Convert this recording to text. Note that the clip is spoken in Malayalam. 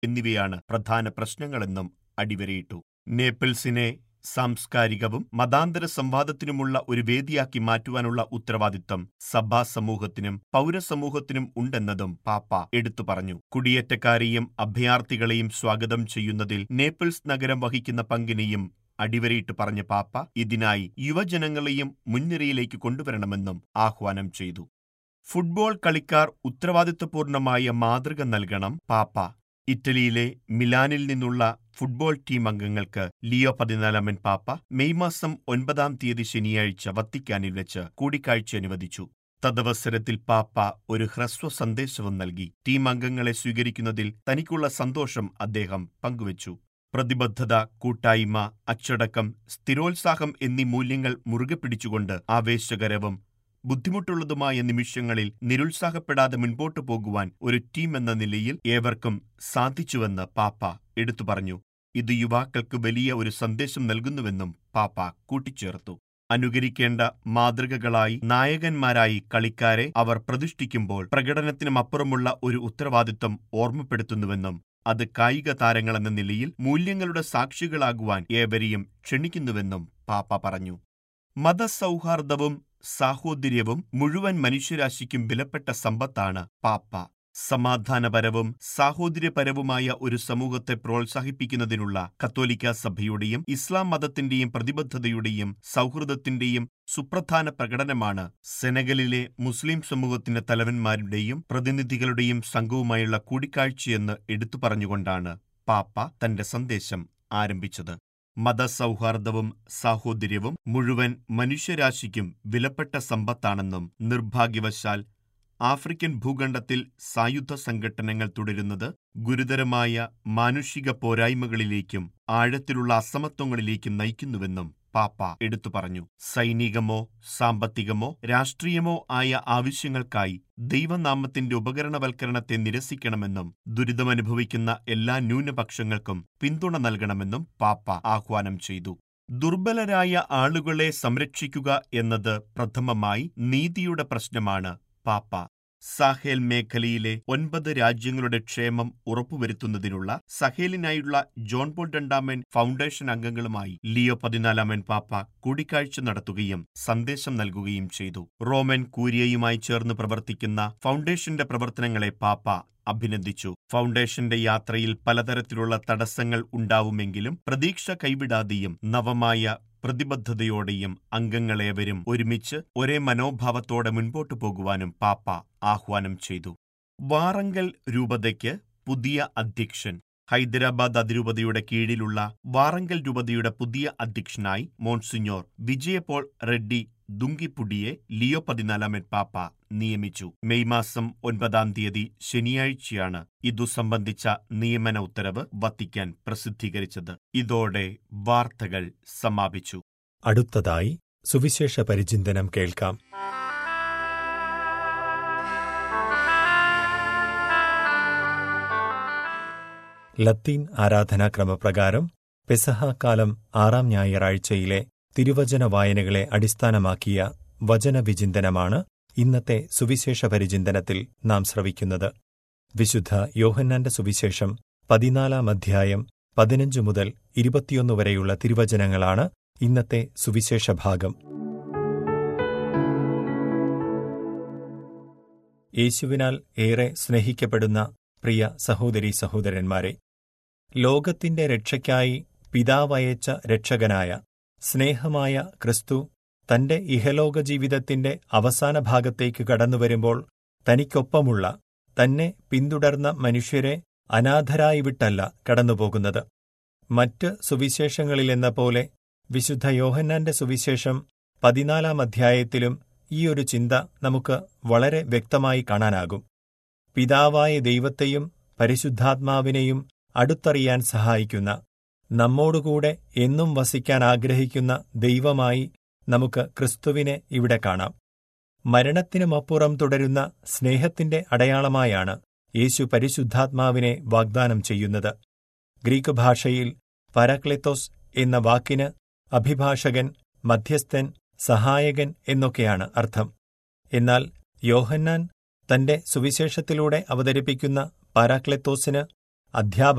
എന്നിവയാണ് പ്രധാന പ്രശ്നങ്ങളെന്നും അടിവരയിട്ടു നേപ്പിൾസിനെ സാംസ്കാരികവും മതാന്തര സംവാദത്തിനുമുള്ള ഒരു വേദിയാക്കി മാറ്റുവാനുള്ള ഉത്തരവാദിത്തം സഭാ സമൂഹത്തിനും പൗരസമൂഹത്തിനും ഉണ്ടെന്നതും പാപ്പ എടുത്തു പറഞ്ഞു കുടിയേറ്റക്കാരെയും അഭയാർത്ഥികളെയും സ്വാഗതം ചെയ്യുന്നതിൽ നേപ്പിൾസ് നഗരം വഹിക്കുന്ന പങ്കിനെയും അടിവരയിട്ട് പറഞ്ഞ പാപ്പ ഇതിനായി യുവജനങ്ങളെയും മുൻനിരയിലേക്ക് കൊണ്ടുവരണമെന്നും ആഹ്വാനം ചെയ്തു ഫുട്ബോൾ കളിക്കാർ ഉത്തരവാദിത്വപൂർണമായ മാതൃക നൽകണം പാപ്പ ഇറ്റലിയിലെ മിലാനിൽ നിന്നുള്ള ഫുട്ബോൾ ടീം അംഗങ്ങൾക്ക് ലിയോ പതിനാലാമൻ പാപ്പ മെയ് മാസം ഒൻപതാം തീയതി ശനിയാഴ്ച വത്തിക്കാനിൽ വെച്ച് കൂടിക്കാഴ്ച അനുവദിച്ചു തദവസരത്തിൽ പാപ്പ ഒരു ഹ്രസ്വ സന്ദേശവും നൽകി ടീം അംഗങ്ങളെ സ്വീകരിക്കുന്നതിൽ തനിക്കുള്ള സന്തോഷം അദ്ദേഹം പങ്കുവച്ചു പ്രതിബദ്ധത കൂട്ടായ്മ അച്ചടക്കം സ്ഥിരോത്സാഹം എന്നീ മൂല്യങ്ങൾ മുറുകെ പിടിച്ചുകൊണ്ട് ആവേശകരവും ബുദ്ധിമുട്ടുള്ളതുമായ നിമിഷങ്ങളിൽ നിരുത്സാഹപ്പെടാതെ മുൻപോട്ടു പോകുവാൻ ഒരു ടീം എന്ന നിലയിൽ ഏവർക്കും സാധിച്ചുവെന്ന് പാപ്പ എടുത്തു പറഞ്ഞു ഇത് യുവാക്കൾക്ക് വലിയ ഒരു സന്ദേശം നൽകുന്നുവെന്നും പാപ്പ കൂട്ടിച്ചേർത്തു അനുകരിക്കേണ്ട മാതൃകകളായി നായകന്മാരായി കളിക്കാരെ അവർ പ്രതിഷ്ഠിക്കുമ്പോൾ പ്രകടനത്തിനുമപ്പുറമുള്ള ഒരു ഉത്തരവാദിത്വം ഓർമ്മപ്പെടുത്തുന്നുവെന്നും അത് കായിക താരങ്ങളെന്ന നിലയിൽ മൂല്യങ്ങളുടെ സാക്ഷികളാകുവാൻ ഏവരെയും ക്ഷണിക്കുന്നുവെന്നും പാപ്പ പറഞ്ഞു മതസൗഹാർദ്ദവും സാഹോദര്യവും മുഴുവൻ മനുഷ്യരാശിക്കും വിലപ്പെട്ട സമ്പത്താണ് പാപ്പ സമാധാനപരവും സാഹോദര്യപരവുമായ ഒരു സമൂഹത്തെ പ്രോത്സാഹിപ്പിക്കുന്നതിനുള്ള കത്തോലിക്ക സഭയുടെയും ഇസ്ലാം മതത്തിന്റെയും പ്രതിബദ്ധതയുടെയും സൗഹൃദത്തിന്റെയും സുപ്രധാന പ്രകടനമാണ് സെനഗലിലെ മുസ്ലിം സമൂഹത്തിന്റെ തലവന്മാരുടെയും പ്രതിനിധികളുടെയും സംഘവുമായുള്ള കൂടിക്കാഴ്ചയെന്ന് എടുത്തു പറഞ്ഞുകൊണ്ടാണ് പാപ്പ തന്റെ സന്ദേശം ആരംഭിച്ചത് മതസൗഹാർദ്ദവും സാഹോദര്യവും മുഴുവൻ മനുഷ്യരാശിക്കും വിലപ്പെട്ട സമ്പത്താണെന്നും നിർഭാഗ്യവശാൽ ആഫ്രിക്കൻ ഭൂഖണ്ഡത്തിൽ സായുധ സംഘട്ടനങ്ങൾ തുടരുന്നത് ഗുരുതരമായ മാനുഷിക പോരായ്മകളിലേക്കും ആഴത്തിലുള്ള അസമത്വങ്ങളിലേക്കും നയിക്കുന്നുവെന്നും പാപ്പ എടുത്തു പറഞ്ഞു സൈനികമോ സാമ്പത്തികമോ രാഷ്ട്രീയമോ ആയ ആവശ്യങ്ങൾക്കായി ദൈവനാമത്തിന്റെ ഉപകരണവൽക്കരണത്തെ നിരസിക്കണമെന്നും ദുരിതമനുഭവിക്കുന്ന എല്ലാ ന്യൂനപക്ഷങ്ങൾക്കും പിന്തുണ നൽകണമെന്നും പാപ്പ ആഹ്വാനം ചെയ്തു ദുർബലരായ ആളുകളെ സംരക്ഷിക്കുക എന്നത് പ്രഥമമായി നീതിയുടെ പ്രശ്നമാണ് പാപ്പ സാഹേൽ മേഖലയിലെ ഒൻപത് രാജ്യങ്ങളുടെ ക്ഷേമം ഉറപ്പുവരുത്തുന്നതിനുള്ള സഹേലിനായുള്ള ജോൺ പോൾ രണ്ടാമൻ ഫൗണ്ടേഷൻ അംഗങ്ങളുമായി ലിയോ പതിനാലാമൻ പാപ്പ കൂടിക്കാഴ്ച നടത്തുകയും സന്ദേശം നൽകുകയും ചെയ്തു റോമൻ കൂരിയയുമായി ചേർന്ന് പ്രവർത്തിക്കുന്ന ഫൗണ്ടേഷന്റെ പ്രവർത്തനങ്ങളെ പാപ്പ അഭിനന്ദിച്ചു ഫൗണ്ടേഷന്റെ യാത്രയിൽ പലതരത്തിലുള്ള തടസ്സങ്ങൾ ഉണ്ടാവുമെങ്കിലും പ്രതീക്ഷ കൈവിടാതെയും നവമായ പ്രതിബദ്ധതയോടെയും അംഗങ്ങളേവരും ഒരുമിച്ച് ഒരേ മനോഭാവത്തോടെ മുൻപോട്ടു പോകുവാനും പാപ്പ ആഹ്വാനം ചെയ്തു വാറങ്കൽ രൂപതയ്ക്ക് പുതിയ അധ്യക്ഷൻ ഹൈദരാബാദ് അതിരൂപതയുടെ കീഴിലുള്ള വാറങ്കൽ രൂപതയുടെ പുതിയ അധ്യക്ഷനായി മോൺസിഞ്ഞോർ വിജയപോൾ റെഡ്ഡി ദുങ്കിപ്പുടിയെ ലിയോ പതിനാലാമൻ പാപ്പ നിയമിച്ചു മെയ് മാസം ഒൻപതാം തീയതി ശനിയാഴ്ചയാണ് ഇതു സംബന്ധിച്ച നിയമന ഉത്തരവ് വത്തിക്കാൻ പ്രസിദ്ധീകരിച്ചത് ഇതോടെ വാർത്തകൾ സമാപിച്ചു അടുത്തതായി സുവിശേഷ പരിചിന്തനം കേൾക്കാം ലത്തീൻ ആരാധനാക്രമപ്രകാരം പെസഹ കാലം ആറാം ഞായറാഴ്ചയിലെ തിരുവചന വായനകളെ അടിസ്ഥാനമാക്കിയ വചനവിചിന്തനമാണ് ഇന്നത്തെ സുവിശേഷ പരിചിന്തനത്തിൽ നാം ശ്രവിക്കുന്നത് വിശുദ്ധ യോഹന്നാന്റെ സുവിശേഷം പതിനാലാം അധ്യായം പതിനഞ്ച് മുതൽ ഇരുപത്തിയൊന്ന് വരെയുള്ള തിരുവചനങ്ങളാണ് ഇന്നത്തെ സുവിശേഷ ഭാഗം യേശുവിനാൽ ഏറെ സ്നേഹിക്കപ്പെടുന്ന പ്രിയ സഹോദരീ സഹോദരന്മാരെ ലോകത്തിന്റെ രക്ഷയ്ക്കായി പിതാവയച്ച രക്ഷകനായ സ്നേഹമായ ക്രിസ്തു തന്റെ ഇഹലോക ജീവിതത്തിന്റെ അവസാന ഭാഗത്തേക്ക് കടന്നുവരുമ്പോൾ തനിക്കൊപ്പമുള്ള തന്നെ പിന്തുടർന്ന മനുഷ്യരെ അനാഥരായി വിട്ടല്ല കടന്നുപോകുന്നത് മറ്റ് സുവിശേഷങ്ങളിലെന്ന പോലെ വിശുദ്ധ യോഹന്നാന്റെ സുവിശേഷം പതിനാലാം അധ്യായത്തിലും ഈയൊരു ചിന്ത നമുക്ക് വളരെ വ്യക്തമായി കാണാനാകും പിതാവായ ദൈവത്തെയും പരിശുദ്ധാത്മാവിനെയും അടുത്തറിയാൻ സഹായിക്കുന്ന നമ്മോടുകൂടെ എന്നും വസിക്കാൻ ആഗ്രഹിക്കുന്ന ദൈവമായി നമുക്ക് ക്രിസ്തുവിനെ ഇവിടെ കാണാം മരണത്തിനുമപ്പുറം തുടരുന്ന സ്നേഹത്തിന്റെ അടയാളമായാണ് യേശു പരിശുദ്ധാത്മാവിനെ വാഗ്ദാനം ചെയ്യുന്നത് ഗ്രീക്ക് ഭാഷയിൽ പരക്ലെത്തോസ് എന്ന വാക്കിന് അഭിഭാഷകൻ മധ്യസ്ഥൻ സഹായകൻ എന്നൊക്കെയാണ് അർത്ഥം എന്നാൽ യോഹന്നാൻ തന്റെ സുവിശേഷത്തിലൂടെ അവതരിപ്പിക്കുന്ന പാരാക്ലെത്തോസിന് അധ്യാപകർ